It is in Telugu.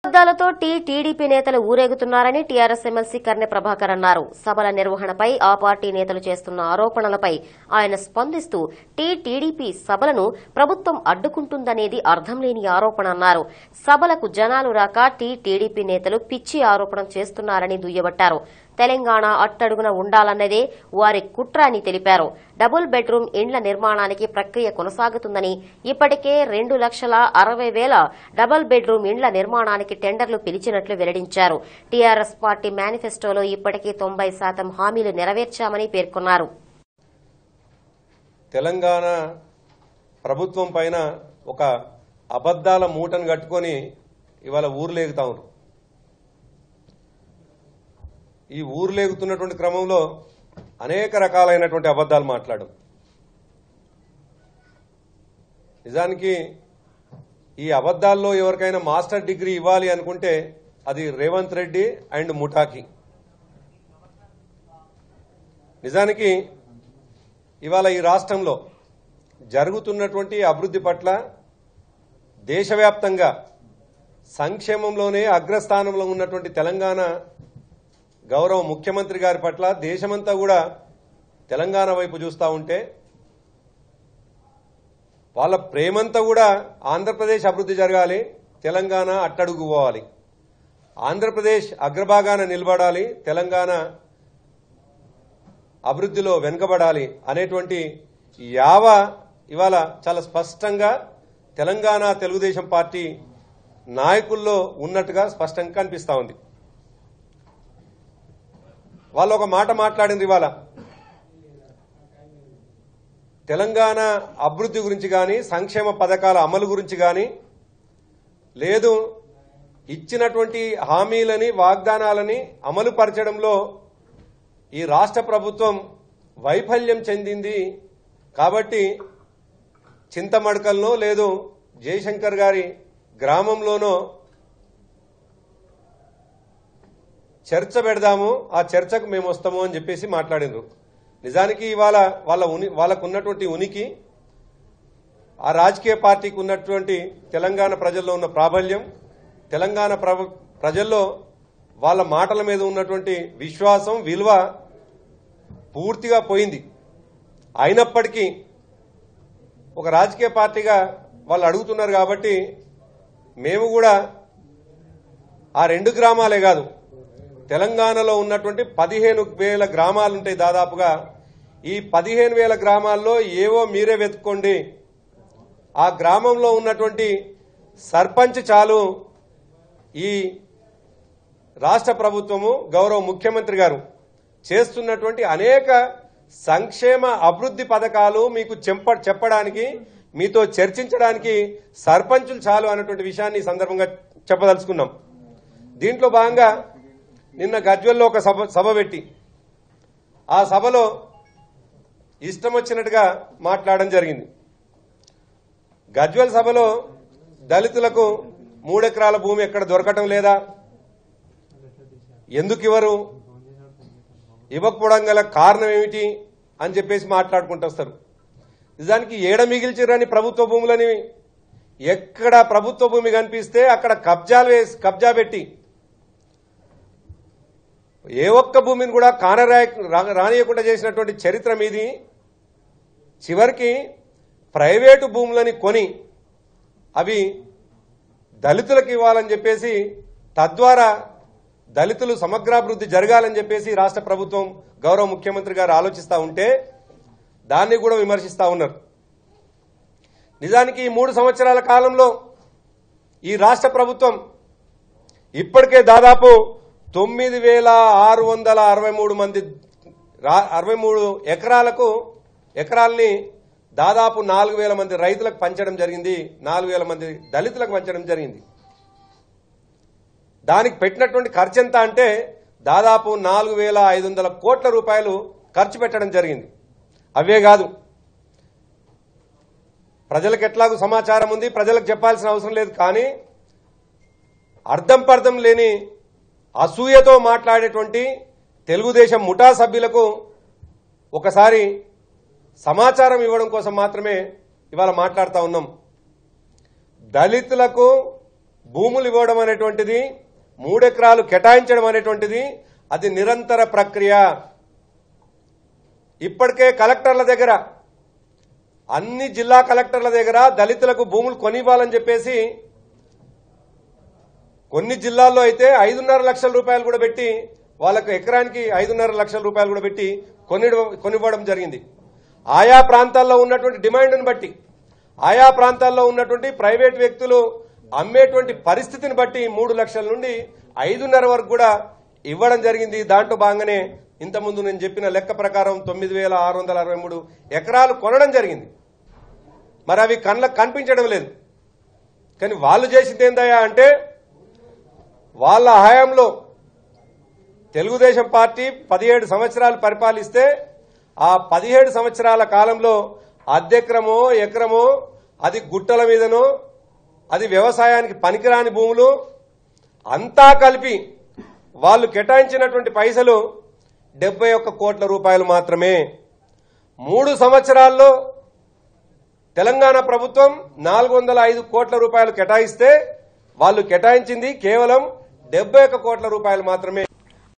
అబద్దాలతో టీ టీడీపీ నేతలు ఊరేగుతున్నారని టీఆర్ఎస్ ఎమ్మెల్సీ కర్నె ప్రభాకర్ అన్నారు సభల నిర్వహణపై ఆ పార్టీ నేతలు చేస్తున్న ఆరోపణలపై ఆయన స్పందిస్తూ టీ టీడీపీ సభలను ప్రభుత్వం అడ్డుకుంటుందనేది అర్థం లేని ఆరోపణ అన్నారు సభలకు జనాలు రాక టీ టీడీపీ నేతలు పిచ్చి ఆరోపణ చేస్తున్నారని దుయ్యబట్టారు తెలంగాణ అట్టడుగున ఉండాలన్నదే వారి కుట్ర అని తెలిపారు డబుల్ బెడ్రూమ్ ఇండ్ల నిర్మాణానికి ప్రక్రియ కొనసాగుతుందని ఇప్పటికే రెండు లక్షల అరవై వేల డబుల్ బెడ్రూమ్ ఇండ్ల నిర్మాణానికి టెండర్లు పిలిచినట్లు వెల్లడించారు టీఆర్ఎస్ పార్టీ మేనిఫెస్టోలో ఇప్పటికే తొంభై శాతం హామీలు నెరవేర్చామని పేర్కొన్నారు తెలంగాణ ప్రభుత్వం పైన ఒక అబద్దాల మూటను కట్టుకొని ఇవాళ ఊర్లేగుతా ఉన్నారు ఈ ఊర్లేగుతున్నటువంటి క్రమంలో అనేక రకాలైనటువంటి అబద్దాలు మాట్లాడు నిజానికి ఈ అబద్దాల్లో ఎవరికైనా మాస్టర్ డిగ్రీ ఇవ్వాలి అనుకుంటే అది రేవంత్ రెడ్డి అండ్ ముఠాకి నిజానికి ఇవాళ ఈ రాష్ట్రంలో జరుగుతున్నటువంటి అభివృద్ధి పట్ల దేశవ్యాప్తంగా సంక్షేమంలోనే అగ్రస్థానంలో ఉన్నటువంటి తెలంగాణ గౌరవ ముఖ్యమంత్రి గారి పట్ల దేశమంతా కూడా తెలంగాణ వైపు చూస్తూ ఉంటే వాళ్ళ ప్రేమంతా కూడా ఆంధ్రప్రదేశ్ అభివృద్ధి జరగాలి తెలంగాణ అట్టడుగు పోవాలి ఆంధ్రప్రదేశ్ అగ్రభాగాన నిలబడాలి తెలంగాణ అభివృద్ధిలో వెనుకబడాలి అనేటువంటి యావ ఇవాళ చాలా స్పష్టంగా తెలంగాణ తెలుగుదేశం పార్టీ నాయకుల్లో ఉన్నట్టుగా స్పష్టంగా కనిపిస్తా ఉంది వాళ్ళు ఒక మాట మాట్లాడింది ఇవాళ తెలంగాణ అభివృద్ధి గురించి కానీ సంక్షేమ పథకాల అమలు గురించి కానీ లేదు ఇచ్చినటువంటి హామీలని వాగ్దానాలని అమలు పరచడంలో ఈ రాష్ట్ర ప్రభుత్వం వైఫల్యం చెందింది కాబట్టి చింతమడకల్నో లేదు జయశంకర్ గారి గ్రామంలోనో చర్చ పెడదాము ఆ చర్చకు మేము వస్తాము అని చెప్పేసి మాట్లాడినరు నిజానికి ఇవాళ వాళ్ళ ఉని వాళ్ళకు ఉన్నటువంటి ఉనికి ఆ రాజకీయ పార్టీకి ఉన్నటువంటి తెలంగాణ ప్రజల్లో ఉన్న ప్రాబల్యం తెలంగాణ ప్రభ- ప్రజల్లో వాళ్ళ మాటల మీద ఉన్నటువంటి విశ్వాసం విలువ పూర్తిగా పోయింది అయినప్పటికీ ఒక రాజకీయ పార్టీగా వాళ్ళు అడుగుతున్నారు కాబట్టి మేము కూడా ఆ రెండు గ్రామాలే కాదు తెలంగాణలో ఉన్నటువంటి పదిహేను వేల గ్రామాలుంటాయి దాదాపుగా ఈ పదిహేను వేల గ్రామాల్లో ఏవో మీరే వెతుక్కోండి ఆ గ్రామంలో ఉన్నటువంటి సర్పంచ్ చాలు ఈ రాష్ట్ర ప్రభుత్వము గౌరవ ముఖ్యమంత్రి గారు చేస్తున్నటువంటి అనేక సంక్షేమ అభివృద్ధి పథకాలు మీకు చెంప చెప్పడానికి మీతో చర్చించడానికి సర్పంచులు చాలు అన్నటువంటి విషయాన్ని ఈ సందర్భంగా చెప్పదలుచుకున్నాం దీంట్లో భాగంగా నిన్న గజ్వెల్లో ఒక సభ సభ పెట్టి ఆ సభలో ఇష్టం వచ్చినట్టుగా మాట్లాడడం జరిగింది గజ్వెల్ సభలో దళితులకు మూడెకరాల భూమి ఎక్కడ దొరకటం లేదా ఎందుకు ఇవ్వరు ఇవ్వకపోవడం గల కారణం ఏమిటి అని చెప్పేసి మాట్లాడుకుంటూ వస్తారు నిజానికి ఏడ మిగిల్చిరని ప్రభుత్వ భూములని ఎక్కడ ప్రభుత్వ భూమి కనిపిస్తే అక్కడ కబ్జాలు వేసి కబ్జా పెట్టి ఏ ఒక్క భూమిని కూడా కానరాయ రా- రానియకుండా చేసినటువంటి చరిత్ర మీది చివరికి ప్రైవేటు భూములని కొని అవి దళితులకు ఇవ్వాలని చెప్పేసి తద్వారా దళితులు సమగ్రాభివృద్ధి జరగాలని చెప్పేసి రాష్ట్ర ప్రభుత్వం గౌరవ ముఖ్యమంత్రి గారు ఆలోచిస్తూ ఉంటే దాన్ని కూడా విమర్శిస్తూ ఉన్నారు నిజానికి ఈ మూడు సంవత్సరాల కాలంలో ఈ రాష్ట్ర ప్రభుత్వం ఇప్పటికే దాదాపు తొమ్మిది వేల ఆరు వందల అరవై మూడు మంది రా- అరవై మూడు ఎకరాలకు ఎకరాల్ని దాదాపు నాలుగు వేల మంది రైతులకు పంచడం జరిగింది నాలుగు వేల మంది దళితులకు పంచడం జరిగింది దానికి పెట్టినటువంటి ఖర్చు ఎంత అంటే దాదాపు నాలుగు వేల ఐదు వందల కోట్ల రూపాయలు ఖర్చు పెట్టడం జరిగింది అవే కాదు ప్రజలకు ఎట్లాగూ సమాచారం ఉంది ప్రజలకు చెప్పాల్సిన అవసరం లేదు కానీ అర్థం పర్థం లేని అసూయతో మాట్లాడేటువంటి తెలుగుదేశం ముఠా సభ్యులకు ఒకసారి సమాచారం ఇవ్వడం కోసం మాత్రమే ఇవాళ మాట్లాడుతూ ఉన్నాం దళితులకు భూములు ఇవ్వడం అనేటువంటిది మూడెకరాలు కేటాయించడం అనేటువంటిది అది నిరంతర ప్రక్రియ ఇప్పటికే కలెక్టర్ల దగ్గర అన్ని జిల్లా కలెక్టర్ల దగ్గర దళితులకు భూములు కొనివ్వాలని చెప్పేసి కొన్ని జిల్లాల్లో అయితే ఐదున్నర లక్షల రూపాయలు కూడా పెట్టి వాళ్ళకు ఎకరానికి ఐదున్నర లక్షల రూపాయలు కూడా పెట్టి కొని కొనివ్వడం జరిగింది ఆయా ప్రాంతాల్లో ఉన్నటువంటి డిమాండ్ను బట్టి ఆయా ప్రాంతాల్లో ఉన్నటువంటి ప్రైవేట్ వ్యక్తులు అమ్మేటువంటి పరిస్థితిని బట్టి మూడు లక్షల నుండి ఐదున్నర వరకు కూడా ఇవ్వడం జరిగింది దాంట్లో భాగంగానే ఇంతకుముందు నేను చెప్పిన లెక్క ప్రకారం తొమ్మిది వేల ఆరు వందల అరవై మూడు ఎకరాలు కొనడం జరిగింది మరి అవి కళ్ళకు కనిపించడం లేదు కానీ వాళ్ళు చేసింది ఏందయ్యా అంటే వాళ్ళ హయాంలో తెలుగుదేశం పార్టీ పదిహేడు సంవత్సరాలు పరిపాలిస్తే ఆ పదిహేడు సంవత్సరాల కాలంలో అద్దెక్రమో ఎకరమో అది గుట్టల మీదనో అది వ్యవసాయానికి పనికిరాని భూములు అంతా కలిపి వాళ్ళు కేటాయించినటువంటి పైసలు డెబ్బై ఒక్క కోట్ల రూపాయలు మాత్రమే మూడు సంవత్సరాల్లో తెలంగాణ ప్రభుత్వం నాలుగు వందల ఐదు కోట్ల రూపాయలు కేటాయిస్తే వాళ్ళు కేటాయించింది కేవలం డెబ్బై ఒక్క కోట్ల రూపాయలు మాత్రమే